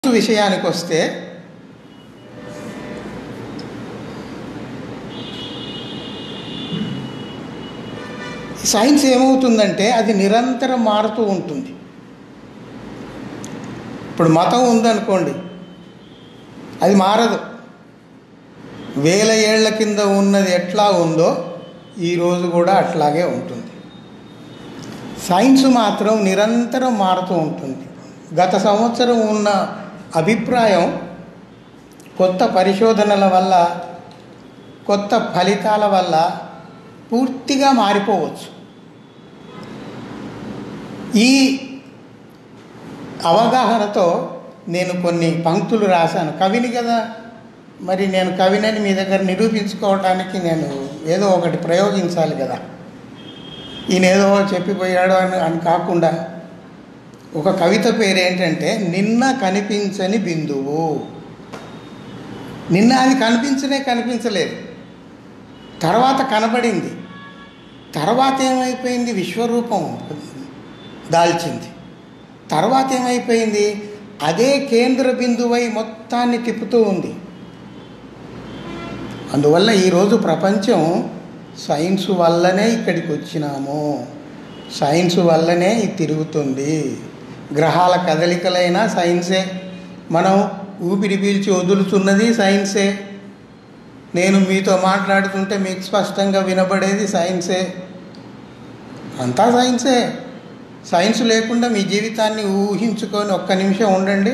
విషయానికి వస్తే సైన్స్ ఏమవుతుందంటే అది నిరంతరం మారుతూ ఉంటుంది ఇప్పుడు మతం ఉందనుకోండి అది మారదు వేల ఏళ్ల కింద ఉన్నది ఎట్లా ఉందో ఈరోజు కూడా అట్లాగే ఉంటుంది సైన్స్ మాత్రం నిరంతరం మారుతూ ఉంటుంది గత సంవత్సరం ఉన్న అభిప్రాయం కొత్త పరిశోధనల వల్ల కొత్త ఫలితాల వల్ల పూర్తిగా మారిపోవచ్చు ఈ అవగాహనతో నేను కొన్ని పంక్తులు రాశాను కవిని కదా మరి నేను కవినని మీ దగ్గర నిరూపించుకోవడానికి నేను ఏదో ఒకటి ప్రయోగించాలి కదా ఈయన ఏదో చెప్పిపోయాడు అని అని కాకుండా ఒక కవిత పేరు ఏంటంటే నిన్న కనిపించని బిందువు నిన్న అది కనిపించనే కనిపించలేదు తర్వాత కనబడింది తర్వాత ఏమైపోయింది విశ్వరూపం దాల్చింది తర్వాత ఏమైపోయింది అదే కేంద్ర బిందువై మొత్తాన్ని తిప్పుతూ ఉంది అందువల్ల ఈరోజు ప్రపంచం సైన్స్ వల్లనే ఇక్కడికి వచ్చినాము సైన్స్ వల్లనే ఇది తిరుగుతుంది గ్రహాల కదలికలైనా సైన్సే మనం ఊపిరి పీల్చి వదులుతున్నది సైన్సే నేను మీతో మాట్లాడుతుంటే మీకు స్పష్టంగా వినబడేది సైన్సే అంతా సైన్సే సైన్స్ లేకుండా మీ జీవితాన్ని ఊహించుకొని ఒక్క నిమిషం ఉండండి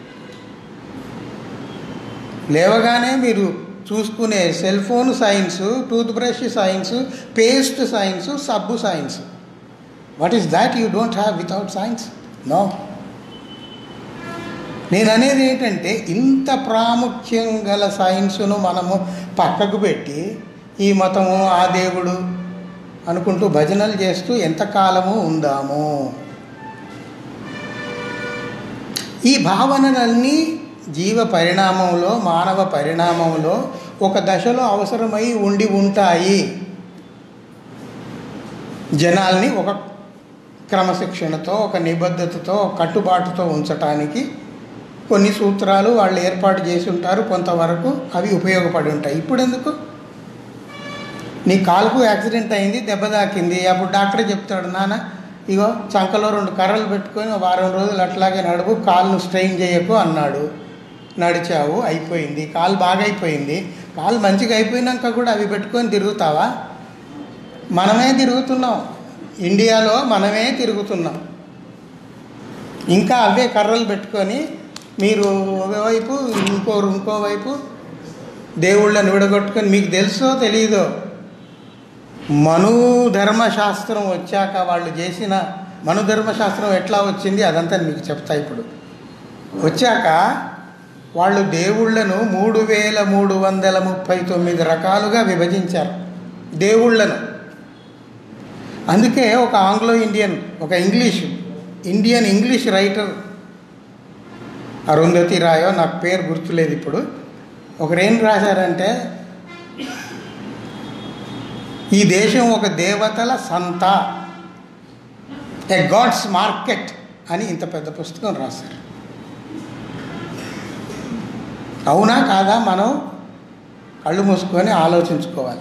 లేవగానే మీరు చూసుకునే cell phone science tooth brush science paste science సబ్బు science what is that you don't have without science no నేను అనేది ఏంటంటే ఇంత ప్రాముఖ్యం గల సైన్స్ను మనము పక్కకు పెట్టి ఈ మతము ఆ దేవుడు అనుకుంటూ భజనలు చేస్తూ ఎంతకాలము ఉందాము ఈ భావనలన్నీ జీవ పరిణామంలో మానవ పరిణామంలో ఒక దశలో అవసరమై ఉండి ఉంటాయి జనాల్ని ఒక క్రమశిక్షణతో ఒక నిబద్ధతతో ఒక కట్టుబాటుతో ఉంచటానికి కొన్ని సూత్రాలు వాళ్ళు ఏర్పాటు చేసి ఉంటారు కొంతవరకు అవి ఉపయోగపడి ఉంటాయి ఇప్పుడు ఎందుకు నీ కాలుకు యాక్సిడెంట్ అయింది దెబ్బ తాకింది అప్పుడు డాక్టర్ చెప్తాడు నాన్న ఇగో చంకలో రెండు కర్రలు పెట్టుకొని వారం రోజులు అట్లాగే నడుపు కాలును స్ట్రెయిన్ చేయకు అన్నాడు నడిచావు అయిపోయింది కాలు బాగా అయిపోయింది కాలు మంచిగా అయిపోయినాక కూడా అవి పెట్టుకొని తిరుగుతావా మనమే తిరుగుతున్నాం ఇండియాలో మనమే తిరుగుతున్నాం ఇంకా అవే కర్రలు పెట్టుకొని మీరు ఒకవైపు ఇంకోరు ఇంకోవైపు దేవుళ్ళని విడగొట్టుకొని మీకు తెలుసో తెలియదో మను ధర్మశాస్త్రం వచ్చాక వాళ్ళు చేసిన మను ధర్మశాస్త్రం ఎట్లా వచ్చింది అదంతా మీకు చెప్తా ఇప్పుడు వచ్చాక వాళ్ళు దేవుళ్ళను మూడు వేల మూడు వందల ముప్పై తొమ్మిది రకాలుగా విభజించారు దేవుళ్ళను అందుకే ఒక ఆంగ్లో ఇండియన్ ఒక English Indian English writer Arundhati రాయో నాకు పేరు గుర్తులేదు ఇప్పుడు ఒకరేం రాశారంటే ఈ దేశం ఒక దేవతల సంత ఎ గాడ్స్ మార్కెట్ అని ఇంత పెద్ద పుస్తకం రాశారు అవునా కాదా మనం కళ్ళు మూసుకొని ఆలోచించుకోవాలి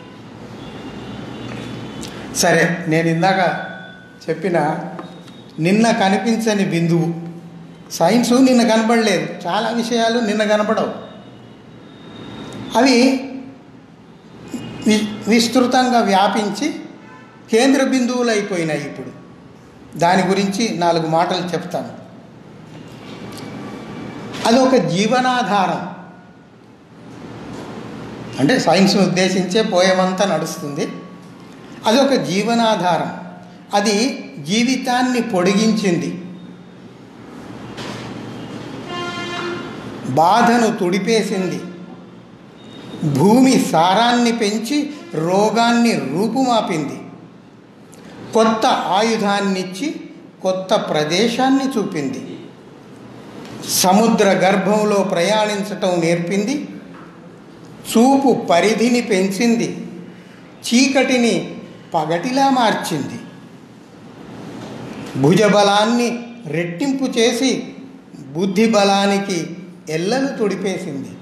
సరే నేను ఇందాక చెప్పిన నిన్న కనిపించని బిందువు సైన్సు నిన్న కనపడలేదు చాలా విషయాలు నిన్న కనపడవు అవి వి విస్తృతంగా వ్యాపించి కేంద్ర బిందువులు అయిపోయినాయి ఇప్పుడు దాని గురించి నాలుగు మాటలు చెప్తాను అదొక జీవనాధారం అంటే సైన్స్ను ఉద్దేశించే పోయమంతా నడుస్తుంది అదొక జీవనాధారం అది జీవితాన్ని పొడిగించింది బాధను తుడిపేసింది భూమి సారాన్ని పెంచి రోగాన్ని రూపుమాపింది కొత్త ఆయుధాన్నిచ్చి కొత్త ప్రదేశాన్ని చూపింది సముద్ర గర్భంలో ప్రయాణించటం నేర్పింది చూపు పరిధిని పెంచింది చీకటిని పగటిలా మార్చింది భుజబలాన్ని రెట్టింపు చేసి బుద్ధి బలానికి ఎల్లలు తుడిపేసింది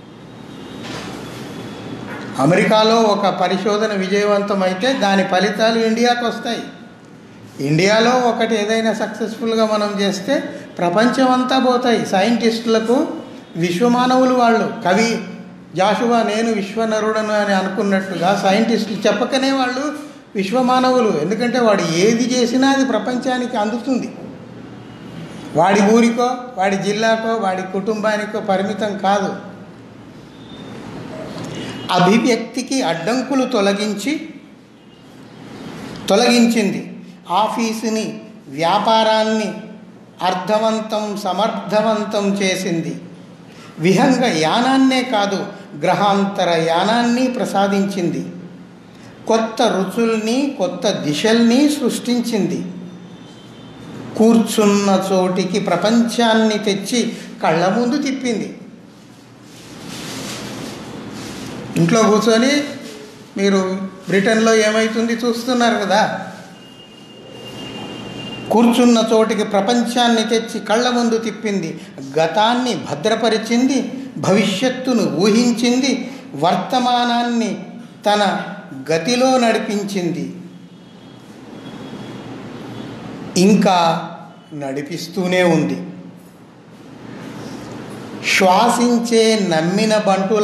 అమెరికాలో ఒక పరిశోధన విజయవంతమైతే దాని ఫలితాలు ఇండియాకు వస్తాయి ఇండియాలో ఒకటి ఏదైనా సక్సెస్ఫుల్గా మనం చేస్తే ప్రపంచం అంతా పోతాయి సైంటిస్టులకు విశ్వమానవులు వాళ్ళు కవి జాషువా నేను విశ్వనరుడను అని అనుకున్నట్టుగా సైంటిస్టులు చెప్పకనే వాళ్ళు విశ్వమానవులు ఎందుకంటే వాడు ఏది చేసినా అది ప్రపంచానికి అందుతుంది వాడి ఊరికో వాడి జిల్లాకో వాడి కుటుంబానికో పరిమితం కాదు అభివ్యక్తికి అడ్డంకులు తొలగించి తొలగించింది ఆఫీసుని వ్యాపారాన్ని అర్థవంతం సమర్థవంతం చేసింది విహంగ యానాన్నే కాదు గ్రహాంతర యానాన్ని ప్రసాదించింది కొత్త రుచుల్ని కొత్త దిశల్ని సృష్టించింది కూర్చున్న చోటికి ప్రపంచాన్ని తెచ్చి కళ్ళ ముందు తిప్పింది ఇంట్లో కూర్చొని మీరు బ్రిటన్లో ఏమవుతుంది చూస్తున్నారు కదా కూర్చున్న చోటికి ప్రపంచాన్ని తెచ్చి కళ్ళ ముందు తిప్పింది గతాన్ని భద్రపరిచింది భవిష్యత్తును ఊహించింది వర్తమానాన్ని తన గతిలో నడిపించింది ఇంకా నడిపిస్తూనే ఉంది శ్వాసించే నమ్మిన బంటుల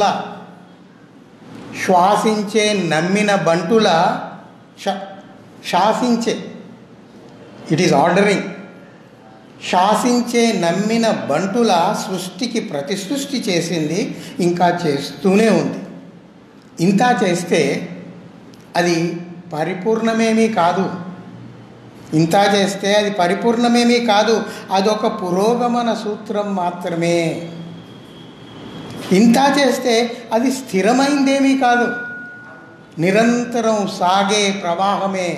శ్వాసించే నమ్మిన బంటుల శ- శాసించే ఇట్ ఈస్ ఆర్డరింగ్ శాసించే నమ్మిన బంటుల సృష్టికి ప్రతి సృష్టి చేసింది ఇంకా చేస్తూనే ఉంది ఇంత చేస్తే అది పరిపూర్ణమేమీ కాదు ఇంత చేస్తే అది పరిపూర్ణమేమీ కాదు అదొక పురోగమన సూత్రం మాత్రమే ఇంత చేస్తే అది స్థిరమైందేమీ కాదు నిరంతరం సాగే ప్రవాహమే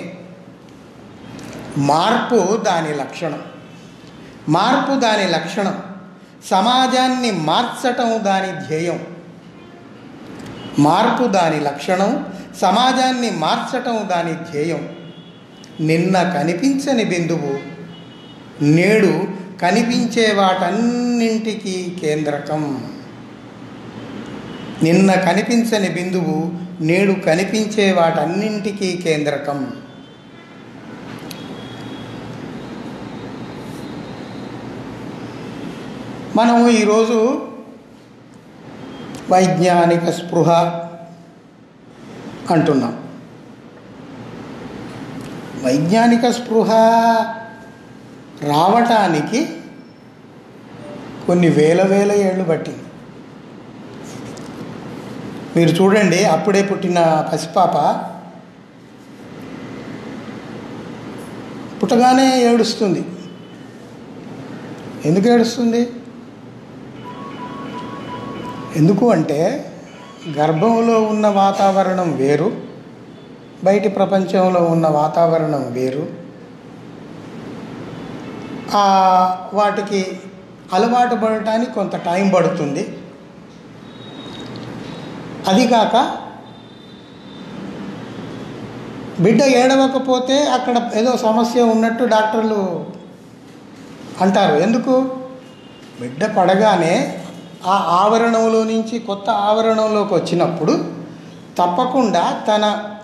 మార్పు దాని లక్షణం మార్పు దాని లక్షణం సమాజాన్ని మార్చటం దాని ధ్యేయం మార్పు దాని లక్షణం సమాజాన్ని మార్చటం దాని ధ్యేయం నిన్న కనిపించని బిందువు నేడు కనిపించే వాటన్నింటికీ కేంద్రకం నిన్న కనిపించని బిందువు నేడు కనిపించే వాటన్నింటికీ కేంద్రకం మనము ఈరోజు వైజ్ఞానిక స్పృహ అంటున్నాం వైజ్ఞానిక స్పృహ రావటానికి కొన్ని వేల వేల ఏళ్ళు పట్టింది మీరు చూడండి అప్పుడే పుట్టిన పసిపాప పుట్టగానే ఏడుస్తుంది ఎందుకు ఏడుస్తుంది ఎందుకు అంటే గర్భంలో ఉన్న వాతావరణం వేరు బయటి ప్రపంచంలో ఉన్న వాతావరణం వేరు ఆ వాటికి అలవాటు పడటానికి కొంత టైం పడుతుంది అది కాక బిడ్డ ఏడవకపోతే అక్కడ ఏదో సమస్య ఉన్నట్టు డాక్టర్లు అంటారు ఎందుకు బిడ్డ పడగానే ఆ ఆవరణంలో నుంచి కొత్త ఆవరణంలోకి వచ్చినప్పుడు తప్పకుండా తన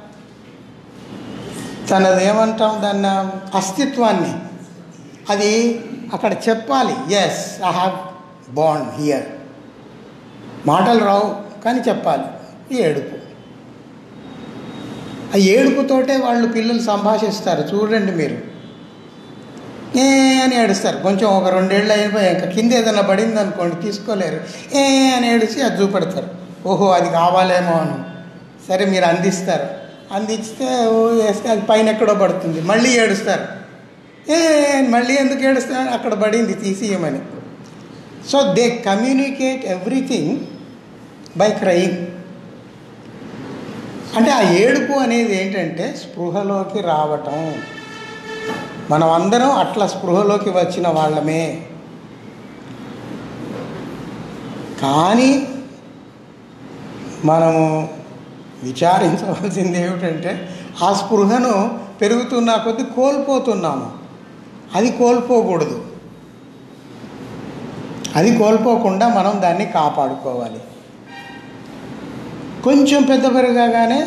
తనదేమంటాం దాన్ని అస్తిత్వాన్ని అది అక్కడ చెప్పాలి yes I have bond here మాటలు రావు కానీ చెప్పాలి ఈ ఏడుపు ఆ ఏడుపుతోటే వాళ్ళు పిల్లలు సంభాషిస్తారు చూడండి మీరు ఏ అని ఏడుస్తారు కొంచెం ఒక రెండేళ్ళు అయిపోయి ఇంకా కింద ఏదైనా పడింది అనుకోండి తీసుకోలేరు ఏ అని ఏడిచి అది చూపెడతారు ఓహో అది కావాలేమో అని సరే మీరు అందిస్తారు అందిస్తే ఓ వేస్తే అది పైన ఎక్కడో పడుతుంది మళ్ళీ ఏడుస్తారు ఏ మళ్ళీ ఎందుకు ఏడుస్తారు అక్కడ పడింది తీసియమని so they communicate everything by crying అంటే ఆ ఏడుపు అనేది ఏంటంటే స్పృహలోకి రావటం మనం అందరం అట్లా స్పృహలోకి వచ్చిన వాళ్ళమే కానీ మనము విచారించవలసింది ఏమిటంటే ఆ స్పృహను పెరుగుతున్న కొద్దీ కోల్పోతున్నాము అది కోల్పోకూడదు అది కోల్పోకుండా మనం దాన్ని కాపాడుకోవాలి కొంచెం పెద్ద పెరగగానే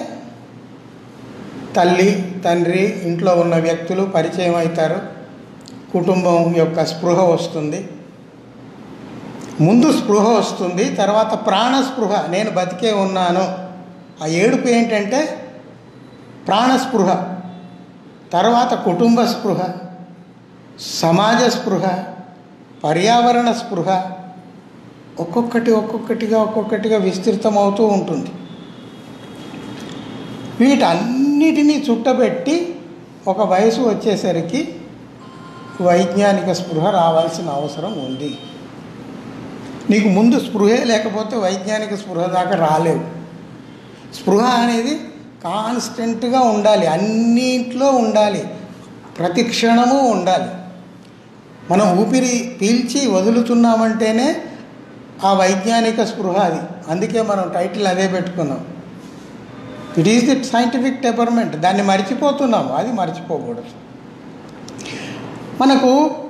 తల్లి తండ్రి ఇంట్లో ఉన్న వ్యక్తులు పరిచయం అవుతారు కుటుంబం యొక్క స్పృహ వస్తుంది ముందు స్పృహ వస్తుంది తర్వాత ప్రాణ స్పృహ నేను బతికే ఉన్నాను ఆ ఏడుపు ఏంటంటే ప్రాణస్పృహ తర్వాత కుటుంబ స్పృహ సమాజ స్పృహ పర్యావరణ స్పృహ ఒక్కొక్కటి ఒక్కొక్కటిగా ఒక్కొక్కటిగా విస్తృతమవుతూ ఉంటుంది వీటన్నిటినీ చుట్టబెట్టి ఒక వయసు వచ్చేసరికి వైజ్ఞానిక స్పృహ రావాల్సిన అవసరం ఉంది నీకు ముందు స్పృహే లేకపోతే వైజ్ఞానిక స్పృహ దాకా రాలేవు స్పృహ అనేది కాన్స్టెంట్గా ఉండాలి అన్నింట్లో ఉండాలి ప్రతి క్షణము ఉండాలి మనం ఊపిరి పీల్చి వదులుతున్నామంటేనే ఆ వైజ్ఞానిక స్పృహ అది అందుకే మనం టైటిల్ అదే పెట్టుకున్నాం it is the scientific temperament దాన్ని మర్చిపోతున్నాము అది మర్చిపోకూడదు మనకు